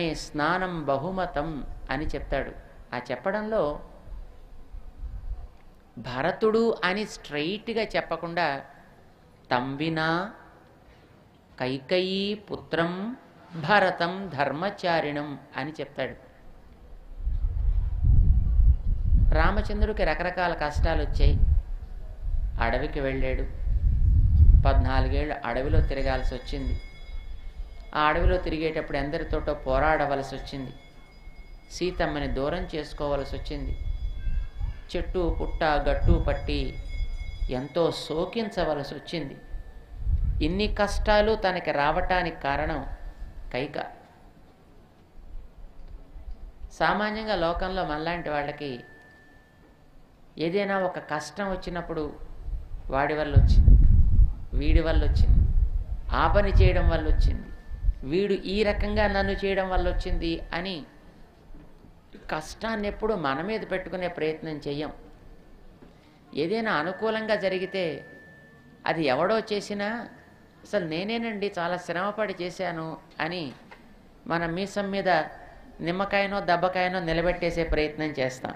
స్నానం బహుమతం అని చెప్తాడు ఆ చెప్పడంలో భరతుడు అని స్ట్రైట్గా చెప్పకుండా తంబినా కైకయీ పుత్రం భరతం ధర్మచారిణం అని చెప్తాడు రామచంద్రుడికి రకరకాల కష్టాలు వచ్చాయి అడవికి వెళ్ళాడు పద్నాలుగేళ్ళు అడవిలో తిరగాల్సి వచ్చింది ఆ అడవిలో తిరిగేటప్పుడు ఎందరితోటో పోరాడవలసి వచ్చింది సీతమ్మని దూరం చేసుకోవలసి వచ్చింది చెట్టు పుట్ట గట్టు పట్టి ఎంతో శోకించవలసి వచ్చింది ఇన్ని కష్టాలు తనకి రావటానికి కారణం కైక సామాన్యంగా లోకంలో మనలాంటి వాళ్ళకి ఏదైనా ఒక కష్టం వచ్చినప్పుడు వాడి వల్ల వచ్చింది వీడి వల్ల వచ్చింది ఆ పని చేయడం వల్ల వచ్చింది వీడు ఈ రకంగా నన్ను చేయడం వల్ల వచ్చింది అని కష్టాన్ని ఎప్పుడు మన మీద పెట్టుకునే ప్రయత్నం చెయ్యం ఏదైనా అనుకూలంగా జరిగితే అది ఎవడో చేసినా అసలు నేనేనండి చాలా శ్రమపడి చేశాను అని మన మీసం మీద నిమ్మకాయనో దెబ్బకాయనో నిలబెట్టేసే ప్రయత్నం చేస్తాం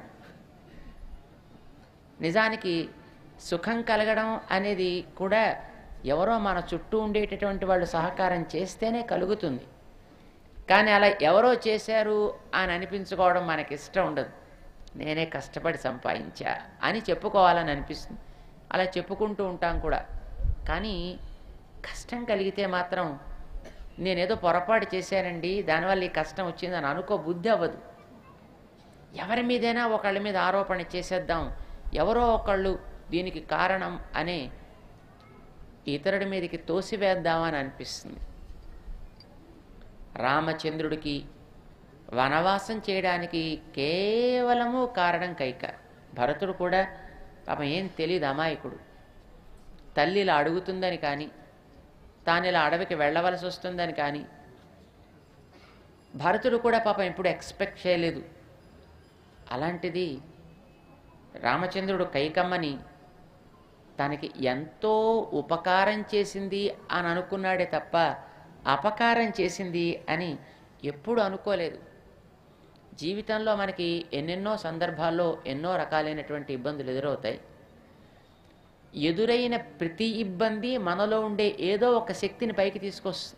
నిజానికి సుఖం కలగడం అనేది కూడా ఎవరో మన చుట్టూ ఉండేటటువంటి వాళ్ళు సహకారం చేస్తేనే కలుగుతుంది కానీ అలా ఎవరో చేశారు అని అనిపించుకోవడం మనకి ఇష్టం ఉండదు నేనే కష్టపడి సంపాదించా అని చెప్పుకోవాలని అనిపిస్తుంది అలా చెప్పుకుంటూ ఉంటాం కూడా కానీ కష్టం కలిగితే మాత్రం నేనేదో పొరపాటు చేశానండి దానివల్ల ఈ కష్టం వచ్చిందని అనుకో బుద్ధి అవ్వదు ఎవరి మీదైనా ఒకళ్ళ మీద ఆరోపణ చేసేద్దాం ఎవరో ఒకళ్ళు దీనికి కారణం అనే ఇతరుడి మీదకి తోసివేద్దామని అనిపిస్తుంది రామచంద్రుడికి వనవాసం చేయడానికి కేవలము కారణం కైక భరతుడు కూడా పాపం ఏం తెలియదు అమాయకుడు తల్లి ఇలా అడుగుతుందని కానీ తాను ఇలా అడవికి వెళ్ళవలసి వస్తుందని కానీ భరతుడు కూడా పాపం ఎప్పుడు ఎక్స్పెక్ట్ చేయలేదు అలాంటిది రామచంద్రుడు కైకమ్మని తనకి ఎంతో ఉపకారం చేసింది అని అనుకున్నాడే తప్ప అపకారం చేసింది అని ఎప్పుడు అనుకోలేదు జీవితంలో మనకి ఎన్నెన్నో సందర్భాల్లో ఎన్నో రకాలైనటువంటి ఇబ్బందులు ఎదురవుతాయి ఎదురైన ప్రతి ఇబ్బంది మనలో ఉండే ఏదో ఒక శక్తిని పైకి తీసుకొస్తుంది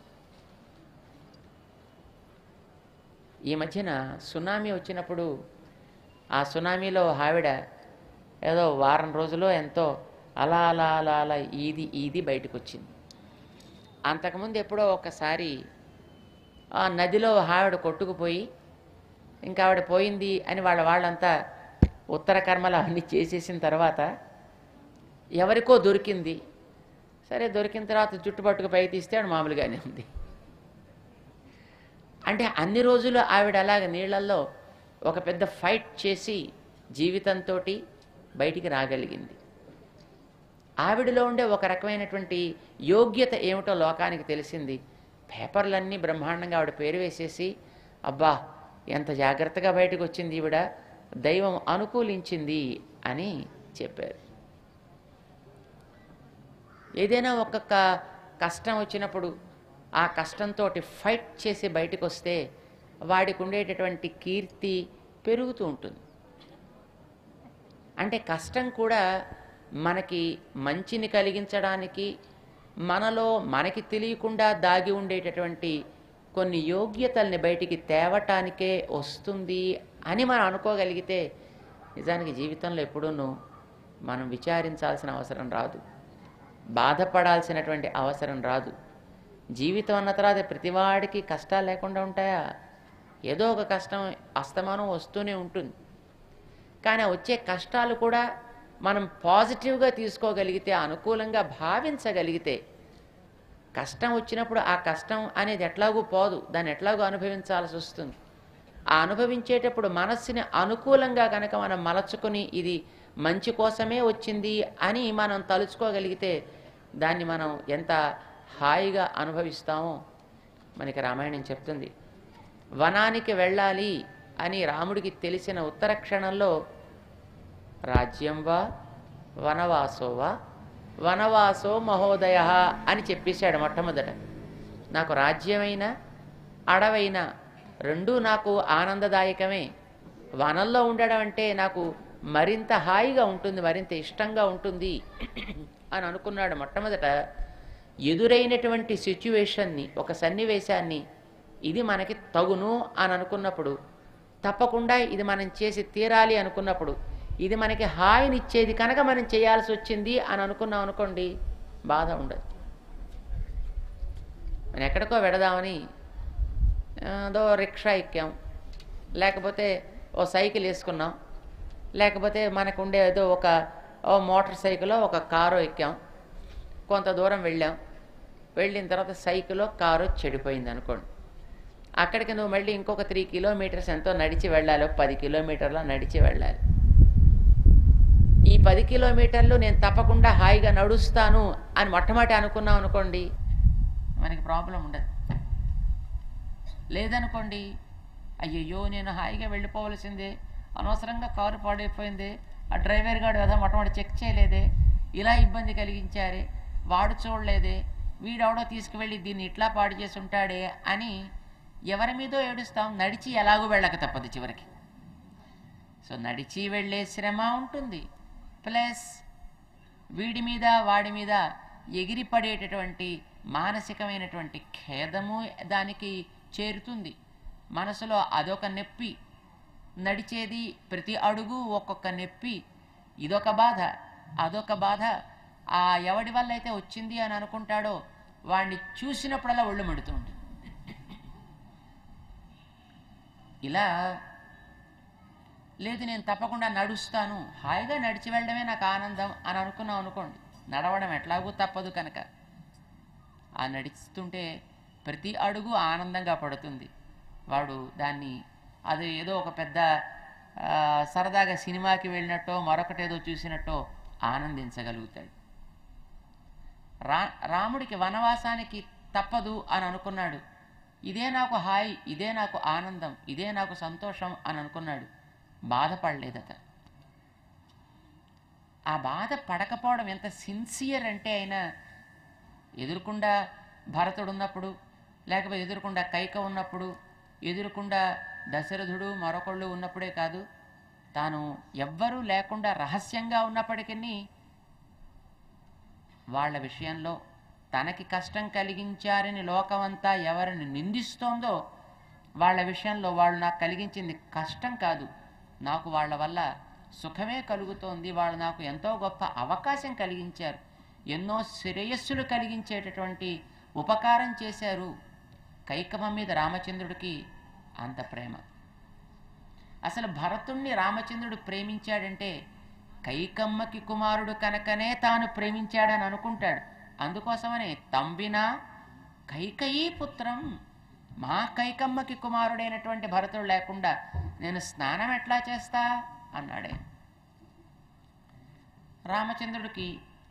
ఈ మధ్యన సునామీ వచ్చినప్పుడు ఆ సునామీలో ఆవిడ ఏదో వారం రోజులో ఎంతో అలా అలా అలా అలా ఈది ఈది బయటకు వచ్చింది అంతకుముందు ఎప్పుడో ఒకసారి ఆ నదిలో ఆవిడ కొట్టుకుపోయి ఇంకా ఆవిడ పోయింది అని వాళ్ళ వాళ్ళంతా ఉత్తర కర్మలు అన్నీ చేసేసిన తర్వాత ఎవరికో దొరికింది సరే దొరికిన తర్వాత జుట్టుపట్టుకు పై తీస్తే ఆవిడ మామూలుగానే ఉంది అంటే అన్ని రోజులు ఆవిడ అలాగ నీళ్ళల్లో ఒక పెద్ద ఫైట్ చేసి జీవితంతో బయటికి రాగలిగింది ఆవిడలో ఉండే ఒక రకమైనటువంటి యోగ్యత ఏమిటో లోకానికి తెలిసింది పేపర్లన్నీ బ్రహ్మాండంగా ఆవిడ పేరు వేసేసి అబ్బా ఎంత జాగ్రత్తగా బయటకు వచ్చింది ఈవిడ దైవం అనుకూలించింది అని చెప్పారు ఏదైనా ఒక్కొక్క కష్టం వచ్చినప్పుడు ఆ కష్టంతో ఫైట్ చేసి బయటకు వస్తే వాడికి ఉండేటటువంటి కీర్తి పెరుగుతూ ఉంటుంది అంటే కష్టం కూడా మనకి మంచిని కలిగించడానికి మనలో మనకి తెలియకుండా దాగి ఉండేటటువంటి కొన్ని యోగ్యతల్ని బయటికి తేవటానికే వస్తుంది అని మనం అనుకోగలిగితే నిజానికి జీవితంలో ఎప్పుడూనూ మనం విచారించాల్సిన అవసరం రాదు బాధపడాల్సినటువంటి అవసరం రాదు జీవితం అన్న తర్వాత ప్రతివాడికి కష్టాలు లేకుండా ఉంటాయా ఏదో ఒక కష్టం అస్తమానం వస్తూనే ఉంటుంది కానీ ఆ వచ్చే కష్టాలు కూడా మనం పాజిటివ్గా తీసుకోగలిగితే అనుకూలంగా భావించగలిగితే కష్టం వచ్చినప్పుడు ఆ కష్టం అనేది ఎట్లాగూ పోదు దాన్ని ఎట్లాగూ అనుభవించాల్సి వస్తుంది ఆ అనుభవించేటప్పుడు మనస్సుని అనుకూలంగా కనుక మనం మలచుకొని ఇది మంచి కోసమే వచ్చింది అని మనం తలుచుకోగలిగితే దాన్ని మనం ఎంత హాయిగా అనుభవిస్తామో మనకి రామాయణం చెప్తుంది వనానికి వెళ్ళాలి అని రాముడికి తెలిసిన ఉత్తర క్షణంలో రాజ్యం వా వనవాసో వా వనవాసో మహోదయ అని చెప్పేశాడు మొట్టమొదట నాకు రాజ్యమైనా అడవైనా రెండూ నాకు ఆనందదాయకమే వనంలో ఉండడం అంటే నాకు మరింత హాయిగా ఉంటుంది మరింత ఇష్టంగా ఉంటుంది అని అనుకున్నాడు మొట్టమొదట ఎదురైనటువంటి సిచ్యువేషన్ని ఒక సన్నివేశాన్ని ఇది మనకి తగును అని అనుకున్నప్పుడు తప్పకుండా ఇది మనం చేసి తీరాలి అనుకున్నప్పుడు ఇది మనకి హాయినిచ్చేది కనుక మనం చేయాల్సి వచ్చింది అని అనుకున్నాం అనుకోండి బాధ ఉండదు మనం ఎక్కడికో వెడదామని ఏదో రిక్షా ఎక్కాం లేకపోతే ఓ సైకిల్ వేసుకున్నాం లేకపోతే మనకు ఉండే ఏదో ఒక ఓ మోటార్ సైకిలో ఒక కారు ఎక్కాం కొంత దూరం వెళ్ళాం వెళ్ళిన తర్వాత సైకిలో కారు చెడిపోయింది అనుకోండి అక్కడికి నువ్వు మళ్ళీ ఇంకొక త్రీ కిలోమీటర్స్ ఎంతో నడిచి వెళ్ళాలి ఒక పది కిలోమీటర్ల నడిచి వెళ్ళాలి ఈ పది కిలోమీటర్లు నేను తప్పకుండా హాయిగా నడుస్తాను అని మొట్టమొదటి అనుకున్నాం అనుకోండి మనకి ప్రాబ్లం ఉండదు లేదనుకోండి అయ్యయ్యో నేను హాయిగా వెళ్ళిపోవలసిందే అనవసరంగా కారు పాడైపోయింది ఆ డ్రైవర్ గారు కదా మొట్టమొదటి చెక్ చేయలేదే ఇలా ఇబ్బంది కలిగించారే వాడు చూడలేదే వీడెవడో తీసుకువెళ్ళి దీన్ని ఇట్లా పాడు చేసి ఉంటాడే అని ఎవరి మీదో ఏడుస్తాం నడిచి ఎలాగో వెళ్ళక తప్పదు చివరికి సో నడిచి వెళ్ళే శ్రమ ఉంటుంది ప్లస్ వీడి మీద వాడి మీద ఎగిరి పడేటటువంటి మానసికమైనటువంటి ఖేదము దానికి చేరుతుంది మనసులో అదొక నొప్పి నడిచేది ప్రతి అడుగు ఒక్కొక్క నొప్పి ఇదొక బాధ అదొక బాధ ఆ ఎవడి వల్ల అయితే వచ్చింది అని అనుకుంటాడో వాడిని చూసినప్పుడల్లా ఒళ్ళు మండుతుంది ఇలా లేదు నేను తప్పకుండా నడుస్తాను హాయిగా నడిచి వెళ్ళడమే నాకు ఆనందం అని అనుకున్నాం అనుకోండి నడవడం ఎట్లాగూ తప్పదు కనుక ఆ నడుస్తుంటే ప్రతి అడుగు ఆనందంగా పడుతుంది వాడు దాన్ని అది ఏదో ఒక పెద్ద ఆ, సరదాగా సినిమాకి వెళ్ళినట్టో మరొకటేదో చూసినట్టో ఆనందించగలుగుతాడు రా రాముడికి వనవాసానికి తప్పదు అని అనుకున్నాడు ఇదే నాకు హాయి ఇదే నాకు ఆనందం ఇదే నాకు సంతోషం అని అనుకున్నాడు బాధపడలేదట ఆ బాధ పడకపోవడం ఎంత సిన్సియర్ అంటే ఆయన ఎదురుకుండా భరతుడు ఉన్నప్పుడు లేకపోతే ఎదురుకుండా కైక ఉన్నప్పుడు ఎదురుకుండా దశరథుడు మరొకళ్ళు ఉన్నప్పుడే కాదు తాను ఎవ్వరూ లేకుండా రహస్యంగా ఉన్నప్పటికీ వాళ్ళ విషయంలో తనకి కష్టం కలిగించారని లోకమంతా ఎవరిని నిందిస్తోందో వాళ్ళ విషయంలో వాళ్ళు నాకు కలిగించింది కష్టం కాదు నాకు వాళ్ళ వల్ల సుఖమే కలుగుతోంది వాళ్ళు నాకు ఎంతో గొప్ప అవకాశం కలిగించారు ఎన్నో శ్రేయస్సులు కలిగించేటటువంటి ఉపకారం చేశారు కైకమ్మ మీద రామచంద్రుడికి అంత ప్రేమ అసలు భరతుణ్ణి రామచంద్రుడు ప్రేమించాడంటే కైకమ్మకి కుమారుడు కనుకనే తాను ప్రేమించాడని అనుకుంటాడు అందుకోసమనే తంబిన కైకయీ పుత్రం మా కైకమ్మకి కుమారుడైనటువంటి భరతుడు లేకుండా నేను స్నానం ఎట్లా చేస్తా అన్నాడే రామచంద్రుడికి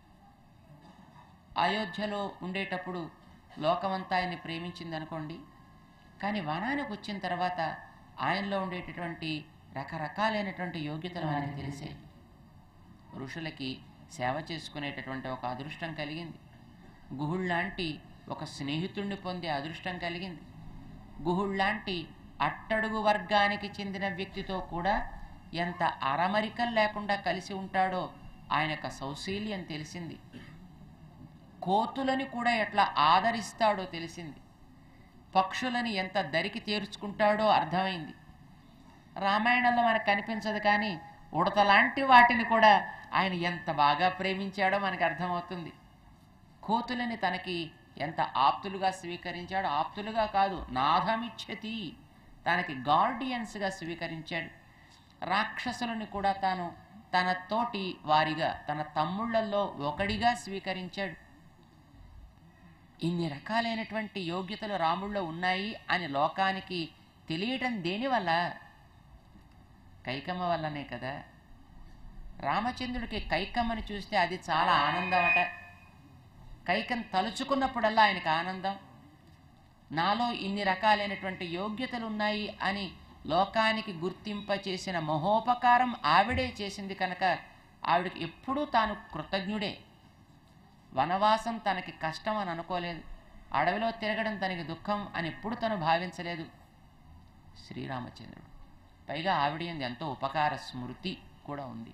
అయోధ్యలో ఉండేటప్పుడు లోకమంతా ఆయన్ని ప్రేమించింది అనుకోండి కానీ వనానికి వచ్చిన తర్వాత ఆయనలో ఉండేటటువంటి రకరకాలైనటువంటి యోగ్యతలు ఆయనకు తెలిసాయి ఋషులకి సేవ చేసుకునేటటువంటి ఒక అదృష్టం కలిగింది గుహుళ్లాంటి ఒక స్నేహితుణ్ణి పొందే అదృష్టం కలిగింది గుహుళ్లాంటి అట్టడుగు వర్గానికి చెందిన వ్యక్తితో కూడా ఎంత అరమరికలు లేకుండా కలిసి ఉంటాడో ఆయన యొక్క సౌశీల్యం తెలిసింది కోతులని కూడా ఎట్లా ఆదరిస్తాడో తెలిసింది పక్షులని ఎంత దరికి చేర్చుకుంటాడో అర్థమైంది రామాయణంలో మనకు కనిపించదు కానీ ఉడతలాంటి వాటిని కూడా ఆయన ఎంత బాగా ప్రేమించాడో మనకు అర్థమవుతుంది కోతులని తనకి ఎంత ఆప్తులుగా స్వీకరించాడు ఆప్తులుగా కాదు నాథమిచ్చతి తనకి గార్డియన్స్గా స్వీకరించాడు రాక్షసులను కూడా తాను తన తోటి వారిగా తన తమ్ముళ్ళల్లో ఒకడిగా స్వీకరించాడు ఇన్ని రకాలైనటువంటి యోగ్యతలు రాముల్లో ఉన్నాయి అని లోకానికి తెలియటం దేనివల్ల కైకమ్మ వల్లనే కదా రామచంద్రుడికి కైకమ్మని చూస్తే అది చాలా ఆనందం అట కైకం తలుచుకున్నప్పుడల్లా ఆయనకు ఆనందం నాలో ఇన్ని రకాలైనటువంటి యోగ్యతలు ఉన్నాయి అని లోకానికి గుర్తింప చేసిన మహోపకారం ఆవిడే చేసింది కనుక ఆవిడకి ఎప్పుడూ తాను కృతజ్ఞుడే వనవాసం తనకి కష్టం అని అనుకోలేదు అడవిలో తిరగడం తనకి దుఃఖం అని ఎప్పుడు తను భావించలేదు శ్రీరామచంద్రుడు పైగా ఆవిడ యందు ఎంతో ఉపకార స్మృతి కూడా ఉంది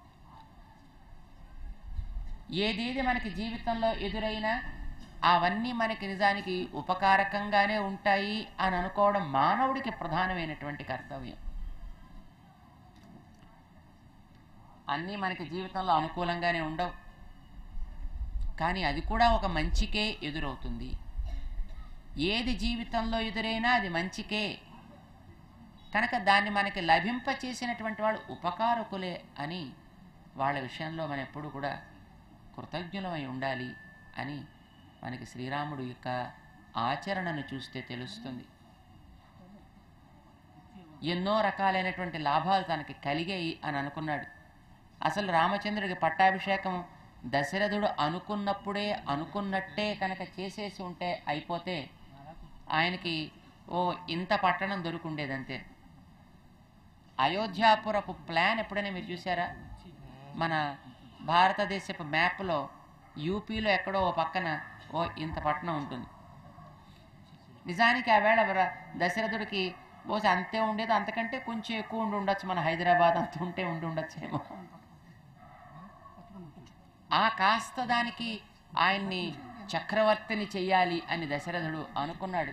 ఏదేది మనకి జీవితంలో ఎదురైనా అవన్నీ మనకి నిజానికి ఉపకారకంగానే ఉంటాయి అని అనుకోవడం మానవుడికి ప్రధానమైనటువంటి కర్తవ్యం అన్నీ మనకి జీవితంలో అనుకూలంగానే ఉండవు కానీ అది కూడా ఒక మంచికే ఎదురవుతుంది ఏది జీవితంలో ఎదురైనా అది మంచికే కనుక దాన్ని మనకి లభింపచేసినటువంటి వాళ్ళు ఉపకారకులే అని వాళ్ళ విషయంలో మనం ఎప్పుడు కూడా కృతజ్ఞులమై ఉండాలి అని మనకి శ్రీరాముడు యొక్క ఆచరణను చూస్తే తెలుస్తుంది ఎన్నో రకాలైనటువంటి లాభాలు తనకి కలిగాయి అని అనుకున్నాడు అసలు రామచంద్రుడికి పట్టాభిషేకం దశరథుడు అనుకున్నప్పుడే అనుకున్నట్టే కనుక చేసేసి ఉంటే అయిపోతే ఆయనకి ఓ ఇంత పట్టణం దొరుకుండేదంతే అయోధ్యాపురపు ప్లాన్ ఎప్పుడైనా మీరు చూసారా మన భారతదేశపు మ్యాప్లో యూపీలో ఎక్కడో ఓ పక్కన ఓ ఇంత పట్టణం ఉంటుంది నిజానికి ఆ వేళ వర- దశరథుడికి బహుశా అంతే ఉండేది అంతకంటే కొంచెం ఎక్కువ ఉండి ఉండొచ్చు మన హైదరాబాద్ అంత ఉంటే ఉండి ఉండొచ్చేమో ఆ కాస్త దానికి ఆయన్ని చక్రవర్తిని చెయ్యాలి అని దశరథుడు అనుకున్నాడు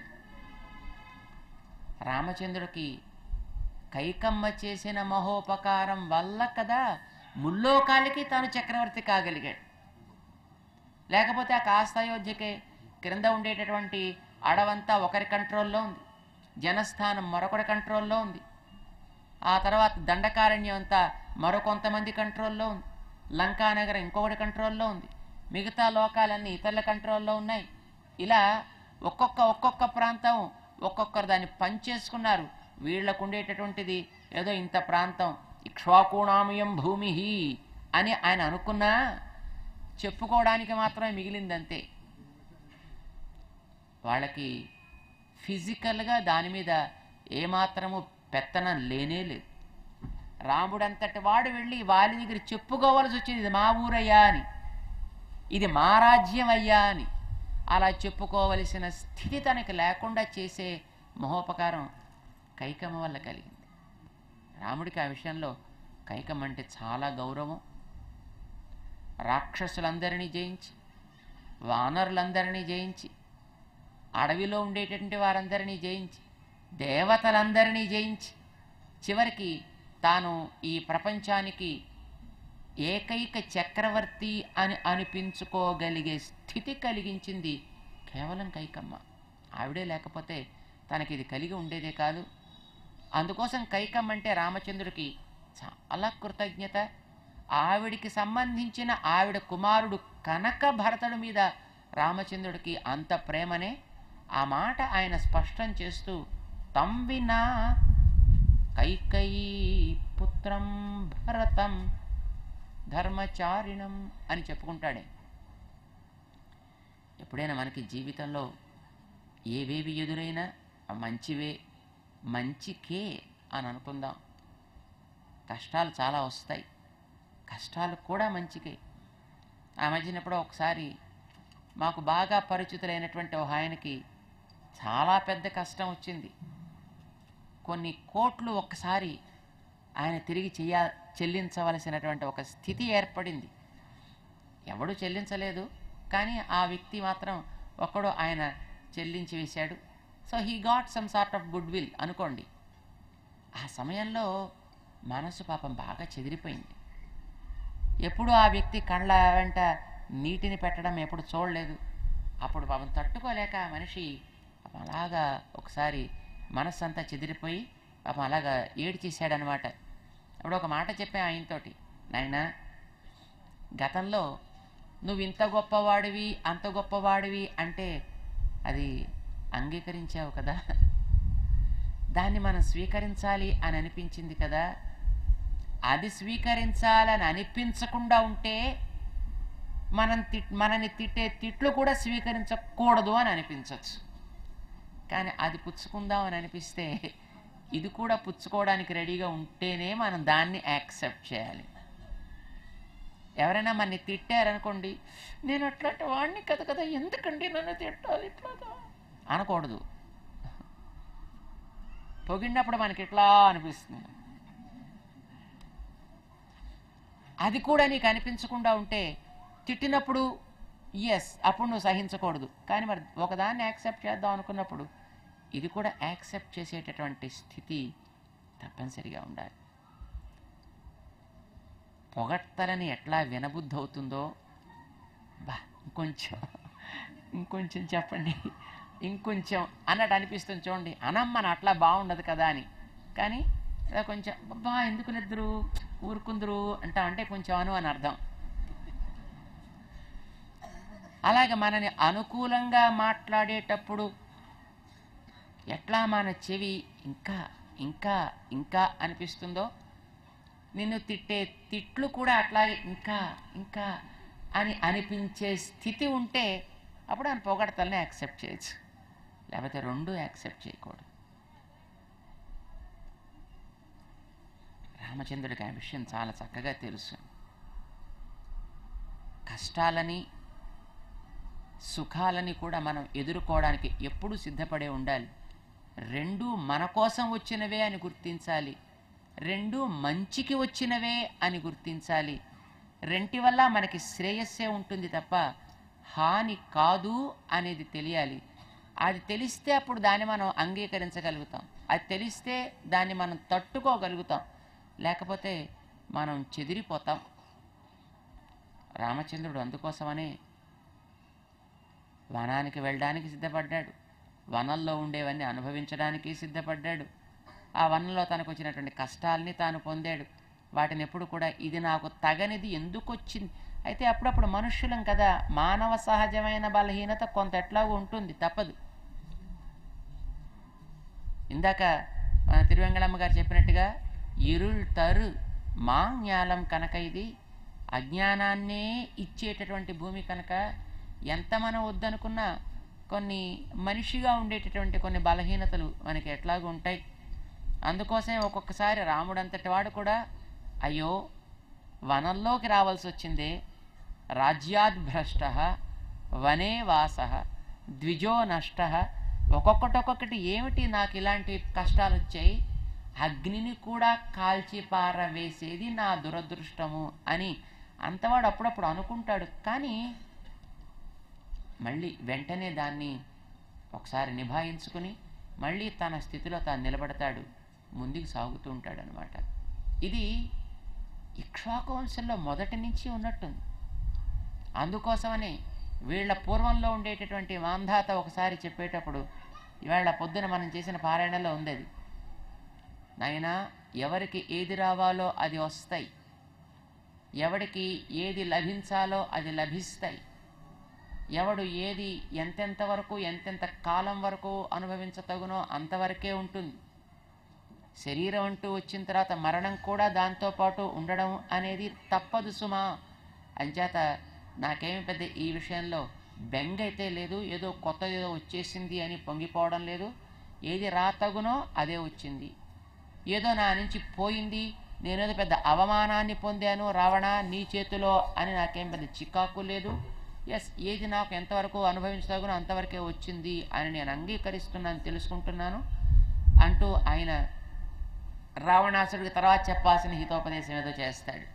రామచంద్రుడికి కైకమ్మ చేసిన మహోపకారం వల్ల కదా ముల్లోకాలకి తాను చక్రవర్తి కాగలిగాడు లేకపోతే ఆ కాస్త అయోధ్యకే క్రింద ఉండేటటువంటి అడవంతా ఒకరి కంట్రోల్లో ఉంది జనస్థానం మరొకరి కంట్రోల్లో ఉంది ఆ తర్వాత దండకారణ్యం అంతా మరొకొంతమంది కంట్రోల్లో ఉంది లంకానగరం ఇంకొకటి కంట్రోల్లో ఉంది మిగతా లోకాలన్నీ ఇతరుల కంట్రోల్లో ఉన్నాయి ఇలా ఒక్కొక్క ఒక్కొక్క ప్రాంతం ఒక్కొక్కరు దాన్ని పంచేసుకున్నారు వీళ్ళకు ఉండేటటువంటిది ఏదో ఇంత ప్రాంతం ఇక్ష్వాకుణామయం భూమి అని ఆయన అనుకున్నా చెప్పుకోవడానికి మాత్రమే మిగిలిందంతే వాళ్ళకి ఫిజికల్గా దాని మీద ఏమాత్రము పెత్తనం లేనే లేదు రాముడంతటి వాడు వెళ్ళి వాలి దగ్గర చెప్పుకోవాల్సి వచ్చింది ఇది మా ఊరయ్యా అని ఇది మా రాజ్యం అయ్యా అని అలా చెప్పుకోవలసిన స్థితి తనకి లేకుండా చేసే మహోపకారం కైకమ్మ వల్ల కలిగింది రాముడికి ఆ విషయంలో కైకమ్మ అంటే చాలా గౌరవం రాక్షసులందరినీ జయించి వానరులందరినీ జయించి అడవిలో ఉండేటటువంటి వారందరినీ జయించి దేవతలందరినీ జయించి చివరికి తాను ఈ ప్రపంచానికి ఏకైక చక్రవర్తి అని అనిపించుకోగలిగే స్థితి కలిగించింది కేవలం కైకమ్మ ఆవిడే లేకపోతే తనకి ఇది కలిగి ఉండేదే కాదు అందుకోసం కైకమ్మ అంటే రామచంద్రుడికి చాలా కృతజ్ఞత ఆవిడికి సంబంధించిన ఆవిడ కుమారుడు కనక భరతుడి మీద రామచంద్రుడికి అంత ప్రేమనే ఆ మాట ఆయన స్పష్టం చేస్తూ తంవినా కైకయీ పుత్రం భరతం ధర్మచారిణం అని చెప్పుకుంటాడే ఎప్పుడైనా మనకి జీవితంలో ఏవేవి ఎదురైనా ఆ మంచివే మంచికే అని అనుకుందాం కష్టాలు చాలా వస్తాయి కష్టాలు కూడా మంచికే ఆ మధ్యన ఎప్పుడో ఒకసారి మాకు బాగా పరిచితులైనటువంటి ఒక ఆయనకి చాలా పెద్ద కష్టం వచ్చింది కొన్ని కోట్లు ఒక్కసారి ఆయన తిరిగి చెయ్య చెల్లించవలసినటువంటి ఒక స్థితి ఏర్పడింది ఎవడు చెల్లించలేదు కానీ ఆ వ్యక్తి మాత్రం ఒక్కడు ఆయన చెల్లించి వేశాడు so he got some sort of goodwill అనుకోండి ఆ సమయంలో మనసు పాపం బాగా చెదిరిపోయింది ఎప్పుడు ఆ వ్యక్తి కళ్ళ వెంట నీటిని పెట్టడం ఎప్పుడు చూడలేదు అప్పుడు పాపం తట్టుకోలేక ఆ మనిషి పాపం అలాగా ఒకసారి మనస్సు అంతా చెదిరిపోయి పాపం అలాగా ఏడ్చేశాడనమాట అప్పుడు ఒక మాట చెప్పా ఆయనతోటి నాయనా గతంలో నువ్వు ఇంత గొప్పవాడివి అంత గొప్పవాడివి అంటే అది అంగీకరించావు కదా దాన్ని మనం స్వీకరించాలి అని అనిపించింది కదా అది స్వీకరించాలని అనిపించకుండా ఉంటే మనం తిట్ మనని తిట్టే తిట్లు కూడా స్వీకరించకూడదు అని అనిపించవచ్చు కానీ అది పుచ్చుకుందాం అని అనిపిస్తే ఇది కూడా పుచ్చుకోవడానికి రెడీగా ఉంటేనే మనం దాన్ని యాక్సెప్ట్ చేయాలి ఎవరైనా మనని తిట్టారనుకోండి నేను అట్లాంటి వాడిని కదా కదా ఎందుకండి నన్ను తిట్టాలి ఇట్లాగా అనకూడదు పొగిడినప్పుడు మనకి ఇట్లా అనిపిస్తుంది అది కూడా నీకు అనిపించకుండా ఉంటే తిట్టినప్పుడు ఎస్ అప్పుడు నువ్వు సహించకూడదు కానీ మరి ఒకదాన్ని యాక్సెప్ట్ చేద్దాం అనుకున్నప్పుడు ఇది కూడా యాక్సెప్ట్ చేసేటటువంటి స్థితి తప్పనిసరిగా ఉండాలి పొగడ్తలని ఎట్లా వినబుద్ధి అవుతుందో బా ఇంకొంచెం ఇంకొంచెం చెప్పండి ఇంకొంచెం అన్నట్టు అనిపిస్తుంది చూడండి అనమ్మని అట్లా బాగుండదు కదా అని కానీ ఏదో కొంచెం అబ్బా ఎందుకు నిద్రు ఊరుకుందరు అంటా అంటే కొంచెం అను అని అర్థం అలాగే మనని అనుకూలంగా మాట్లాడేటప్పుడు ఎట్లా మన చెవి ఇంకా ఇంకా ఇంకా అనిపిస్తుందో నిన్ను తిట్టే తిట్లు కూడా అట్లాగే ఇంకా ఇంకా అని అనిపించే స్థితి ఉంటే అప్పుడు ఆయన పొగడతల్ని యాక్సెప్ట్ చేయొచ్చు లేకపోతే రెండు యాక్సెప్ట్ చేయకూడదు రామచంద్రుడికి ఆ విషయం చాలా చక్కగా తెలుసు కష్టాలని సుఖాలని కూడా మనం ఎదుర్కోవడానికి ఎప్పుడూ సిద్ధపడే ఉండాలి రెండు మన కోసం వచ్చినవే అని గుర్తించాలి రెండు మంచికి వచ్చినవే అని గుర్తించాలి రెంటి వల్ల మనకి శ్రేయస్సే ఉంటుంది తప్ప హాని కాదు అనేది తెలియాలి అది తెలిస్తే అప్పుడు దాన్ని మనం అంగీకరించగలుగుతాం అది తెలిస్తే దాన్ని మనం తట్టుకోగలుగుతాం లేకపోతే మనం చెదిరిపోతాం రామచంద్రుడు అందుకోసమనే వనానికి వెళ్ళడానికి సిద్ధపడ్డాడు వనంలో ఉండేవన్నీ అనుభవించడానికి సిద్ధపడ్డాడు ఆ వనంలో తనకు వచ్చినటువంటి కష్టాల్ని తాను పొందాడు వాటిని ఎప్పుడు కూడా ఇది నాకు తగనిది ఎందుకు వచ్చింది అయితే అప్పుడప్పుడు మనుష్యులం కదా మానవ సహజమైన బలహీనత కొంత ఎట్లాగో ఉంటుంది తప్పదు ఇందాక మన తిరువెంగళమ్మ గారు చెప్పినట్టుగా ఇరుள் తరు మాంజ్ఞాలం కనుక ఇది అజ్ఞానాన్నే ఇచ్చేటటువంటి భూమి కనుక ఎంత మనం వద్దనుకున్నా కొన్ని మనిషిగా ఉండేటటువంటి కొన్ని బలహీనతలు మనకి ఎట్లాగూ ఉంటాయి అందుకోసమే ఒక్కొక్కసారి రాముడు అంతటి వాడు కూడా అయ్యో వనంలోకి రావాల్సి వచ్చిందే రాజ్యాద్భ్రష్ట వనే వాస ద్విజో నష్ట ఒక్కొక్కటి ఒక్కొక్కటి ఏమిటి నాకు ఇలాంటి కష్టాలు వచ్చాయి అగ్నిని కూడా కాల్చి పారవేసేది నా దురదృష్టము అని అంతవాడు అప్పుడప్పుడు అనుకుంటాడు కానీ మళ్ళీ వెంటనే దాన్ని ఒకసారి నిభాయించుకుని మళ్ళీ తన స్థితిలో తాను నిలబడతాడు ముందుకు సాగుతూ ఉంటాడు అనమాట ఇది ఇక్ష్వాకు వంశంలో మొదటి నుంచి ఉన్నట్టుంది అందుకోసమని వీళ్ళ పూర్వంలో ఉండేటటువంటి మాంధాత ఒకసారి చెప్పేటప్పుడు ఇవాళ పొద్దున మనం చేసిన పారాయణలో ఉంది అది నాయనా ఎవరికి ఏది రావాలో అది వస్తాయి ఎవడికి ఏది లభించాలో అది లభిస్తాయి ఎవడు ఏది ఎంతెంత వరకు ఎంతెంత కాలం వరకు అనుభవించతగునో అంతవరకే ఉంటుంది శరీరం అంటూ వచ్చిన తర్వాత మరణం కూడా దాంతోపాటు ఉండడం అనేది తప్పదు సుమా అంచేత నాకేమి పెద్ద ఈ విషయంలో బెంగ అయితే లేదు ఏదో కొత్తది ఏదో వచ్చేసింది అని పొంగిపోవడం లేదు ఏది రాతగునో అదే వచ్చింది ఏదో నా నుంచి పోయింది నేనేదో పెద్ద అవమానాన్ని పొందాను రావణ నీ చేతిలో అని నాకేం పెద్ద చికాకు లేదు ఎస్ ఏది నాకు ఎంతవరకు అనుభవించదగునో అంతవరకే వచ్చింది అని నేను అంగీకరిస్తున్నాను తెలుసుకుంటున్నాను అంటూ ఆయన రావణాసుడికి తర్వాత చెప్పాల్సిన హితోపదేశం ఏదో చేస్తాడు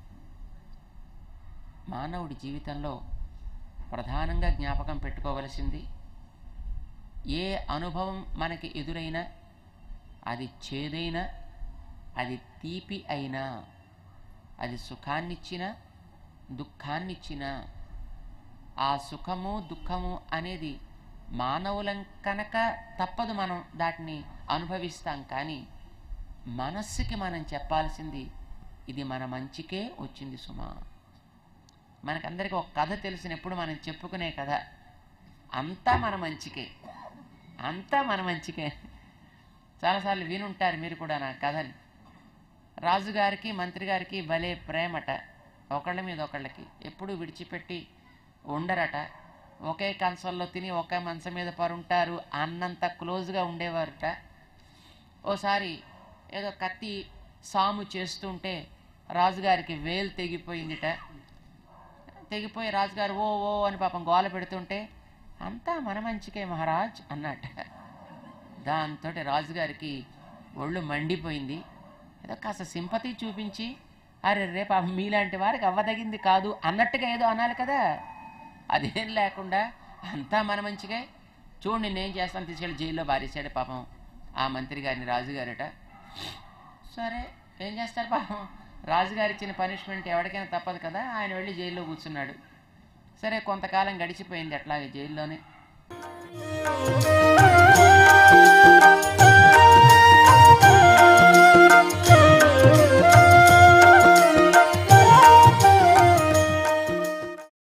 మానవుడి జీవితంలో ప్రధానంగా జ్ఞాపకం పెట్టుకోవలసింది ఏ అనుభవం మనకి ఎదురైనా అది చేదైనా అది తీపి అయినా అది సుఖాన్నిచ్చినా దుఃఖాన్నిచ్చినా ఆ సుఖము దుఃఖము అనేది మానవులం కనుక తప్పదు మనం దాటిని అనుభవిస్తాం కానీ మనస్సుకి మనం చెప్పాల్సింది ఇది మన మంచికే వచ్చింది సుమా మనకందరికీ ఒక కథ తెలిసినప్పుడు మనం చెప్పుకునే కథ అంతా మన మంచికే అంతా మన మంచికే చాలాసార్లు వినుంటారు మీరు కూడా నా కథని రాజుగారికి మంత్రి గారికి భలే ప్రేమట ఒకళ్ళ మీద ఒకళ్ళకి ఎప్పుడు విడిచిపెట్టి ఉండరట ఒకే కంచంలో తిని ఒకే మంచం మీద పరుంటారు అన్నంత క్లోజ్గా ఉండేవారట ఓసారి ఏదో కత్తి సాము చేస్తుంటే రాజుగారికి వేలు తెగిపోయిందిట తెగిపోయి రాజుగారు ఓ ఓ అని పాపం గోల పెడుతుంటే అంతా మన మంచికే మహారాజ్ అన్నట్ట దాంతో రాజుగారికి ఒళ్ళు మండిపోయింది ఏదో కాస్త సింపతి చూపించి అరే రే పాపం మీలాంటి వారికి అవ్వదగింది కాదు అన్నట్టుగా ఏదో అనాలి కదా అదేం లేకుండా అంతా మన మంచిగా చూడు నేనేం చేస్తాను తీసుకెళ్ళి జైల్లో బారేశాడు పాపం ఆ మంత్రి గారిని రాజుగారట సరే ఏం చేస్తారు పాపం రాజుగారు ఇచ్చిన పనిష్మెంట్ ఎవరికైనా తప్పదు కదా ఆయన వెళ్ళి జైల్లో కూర్చున్నాడు సరే కొంతకాలం గడిచిపోయింది అట్లాగే జైల్లోనే